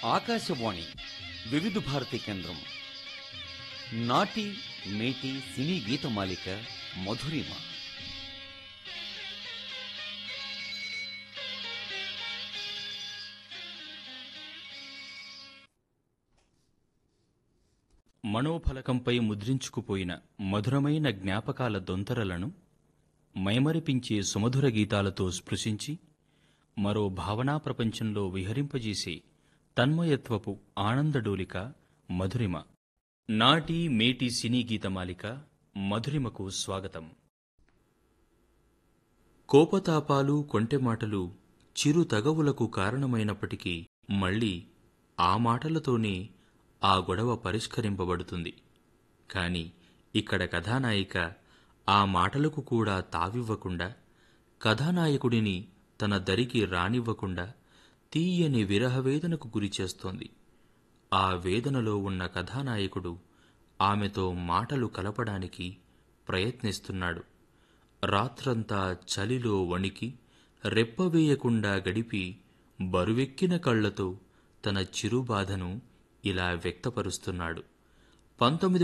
ఆకాశవాణి వివిధ భారతి కేంద్రం నాటి నేటి సినీ గీతమాలిక మధురిమ మనోఫలకంపై ముద్రించుకుపోయిన మధురమైన జ్ఞాపకాల దొంతరలను మైమరిపించే సుమధుర గీతాలతో స్పృశించి మరో భావనా ప్రపంచంలో విహరింపజేసే తన్మయత్వపు ఆనందడోలిక మధురిమ నాటి మేటి సినీ గీతమాలిక మధురిమకు స్వాగతం కోపతాపాలు కొంటెమాటలు చిరు తగవులకు కారణమైనప్పటికీ మళ్ళీ ఆ మాటలతోనే ఆ గొడవ పరిష్కరింపబడుతుంది కాని ఇక్కడ కథానాయిక ఆ మాటలకు కూడా తావివ్వకుండా కథానాయకుడిని తన దరికి రానివ్వకుండా తీయని విరహవేదనకు గురిచేస్తోంది ఆ వేదనలో ఉన్న కథానాయకుడు ఆమెతో మాటలు కలపడానికి ప్రయత్నిస్తున్నాడు రాత్రంతా చలిలో వణికి రెప్పవేయకుండా గడిపి బరువెక్కిన కళ్లతో తన చిరుబాధను ఇలా వ్యక్తపరుస్తున్నాడు పంతొమ్మిది